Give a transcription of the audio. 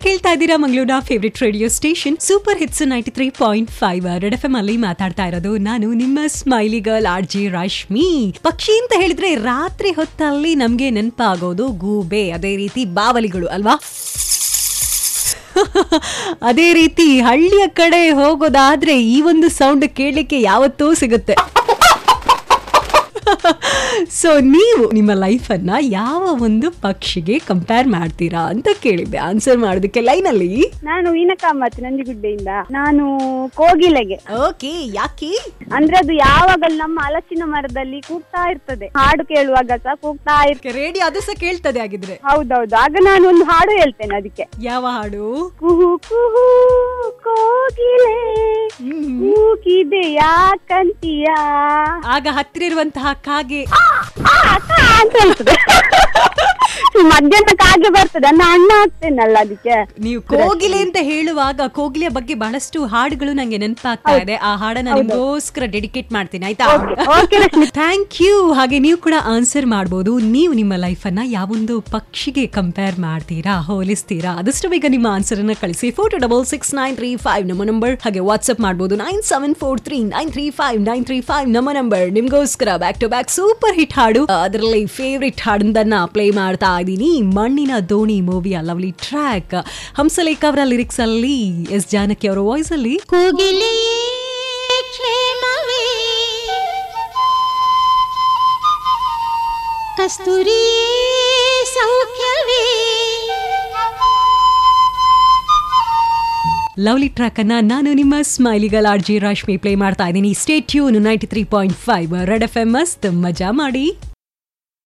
ಕೇಳ್ತಾ ಇದ್ದೀರಾ ಮಂಗಳೂರಿನ favourite radio station super hits ninety three point five red F M ಅಲ್ಲಿ ಮಾತಾಡ್ತಾ ಇರೋದು ನಾನು ನಿಮ್ಮ smiley girl R J Rashmi ಪಕ್ಷಿ ಅಂತ ಹೇಳಿದ್ರೆ ರಾತ್ರಿ ಹೊತ್ತಲ್ಲಿ ನಮ್ಗೆ ನೆನಪಾಗೋದು ಗೂಬೆ ಅದೇ ರೀತಿ ಬಾವಲಿಗಳು ಅಲ್ವಾ ಅದೇ ರೀತಿ ಹಳ್ಳಿಯ ಕಡೆ ಹೋಗೋದಾದ್ರೆ ಈ ಒಂದು ಸೌಂಡ್ ಕೇಳಲಿಕ್ಕೆ ಯಾವತ್ತೂ ಸಿಗುತ್ತೆ ಸೊ ನೀವು ನಿಮ್ಮ ಲೈಫನ್ನ ಯಾವ ಒಂದು ಪಕ್ಷಿಗೆ ಕಂಪೇರ್ ಮಾಡ್ತೀರಾ ಅಂತ ಕೇಳಿದ್ದೆ ಆನ್ಸರ್ ಮಾಡೋದಕ್ಕೆ ಲೈನಲ್ಲಿ ನಾನು ವೀನಕಾಮತ್ ನಂದಿಗುಡ್ಡೆಯಿಂದ ನಾನು ಕೋಗಿಲೆಗೆ ಓಕೆ ಯಾಕೆ ಅಂದ್ರೆ ಅದು ಯಾವಾಗಲೂ ನಮ್ಮ ಹಲಸಿನ ಮರದಲ್ಲಿ ಕೂಗ್ತಾ ಇರ್ತದೆ ಹಾಡು ಕೇಳುವಾಗ ಸಹ ಕೂಗ್ತಾ ಇರ್ತದೆ ರೇಡಿಯೋ ಅದು ಸಹ ಕೇಳ್ತದೆ ಆಗಿದ್ರೆ ಹೌದೌದು ಆಗ ನಾನು ಒಂದು ಹಾಡು ಹೇಳ್ತೇನೆ ಅದಕ್ಕೆ ಯಾವ ಹಾಡು ಕುಹು ಕುಹು ಕೋಗಿಲೆ ಕೂಗಿದೆ ಯಾಕಂತೀಯ ಆಗ ಹತ್ತಿರ ಇರುವಂತಹ ಕಾಗೆ ಆ, ಅಕ್ಕ ಅಂತ ಹೇಳ್ತದೆ ಮಧ್ಯಾಹ್ನ ಕಾಗೆ ಬರ್ತದೆ ನನ್ನ ಅಣ್ಣ ಆಗ್ತೇನಲ್ಲ ಅದಕ್ಕೆ ನೀವು ಕೋಗಿಲೆ ಅಂತ ಹೇಳುವಾಗ ಕೋಗಿಲೆಯ ಬಗ್ಗೆ ಬಹಳಷ್ಟು ಹಾಡುಗಳು ನಂಗೆ ನೆನಪಾಗ್ತಾ ಇದೆ ಆ ಹಾಡನ್ನ ನಿಮಗೋಸ್ಕರ ಡೆಡಿಕೇಟ್ ಮಾಡ್ತೀನಿ ಆಯ್ತಾ ಓಕೆ ರಶ್ಮಿ ಥ್ಯಾಂಕ್ ಯು ಹಾಗೆ ನೀವು ಕೂಡ ಆನ್ಸರ್ ಮಾಡ್ಬೋದು ನೀವು ನಿಮ್ಮ ಲೈಫ್ ಅನ್ನ ಯಾವೊಂದು ಪಕ್ಷಿಗೆ ಕಂಪೇರ್ ಮಾಡ್ತೀರಾ ಹೋಲಿಸ್ತೀರಾ ಅದಷ್ಟು ಬೇಗ ನಿಮ್ಮ ಆನ್ಸರ್ ಅನ್ನ ಕಳಿಸಿ four two double six nine three five ನಮ್ಮ ನಂಬರ್ ಹಾಗೆ ವಾಟ್ಸ್ಆಪ್ ಮಾಡ್ಬೋದು nine seven four three nine three five nine three five ನಮ್ಮ ನಂಬರ್ ನಿಮ್ಗೋಸ್ಕರ back to back super hit ಹಾಡು ಅದರಲ್ಲಿ ಫೇವ್ರೆಟ್ ಹಾಡೊಂದನ್ನ ಪ್ಲೇ ಮಾಡ್ತಾ ಇದ್ದೀನಿ ಮಣ್ಣಿನ ದೋಣಿ ಮೂವಿಯ ಲವ್ಲಿ ಟ್ರ್ಯಾಕ್ ಹಂಸಲೇಖ ಅವರ ಲಿರಿಕ್ಸ್ ಅಲ್ಲಿ ಎಸ್ ಜಾನಕಿ ಅವರ ವಾಯ್ಸ್ ಅಲ್ಲಿ ಕೋಗಿಲೆಯೇ ಕ್ಷೇಮವೇ ಕಸ್ತೂರಿಯೇ ಸೌಖ್ಯವೇ ಲವ್ಲಿ ಟ್ರ್ಯಾಕ್ ಅನ್ನ ನಾನು ನಿಮ್ಮ smiley girl R J Rashmi play ಮಾಡ್ತಾ ಇದ್ದೀನಿ stay tuned ninety three point five red F M ಮಸ್ತ್ ಮಜಾ ಮಾಡಿ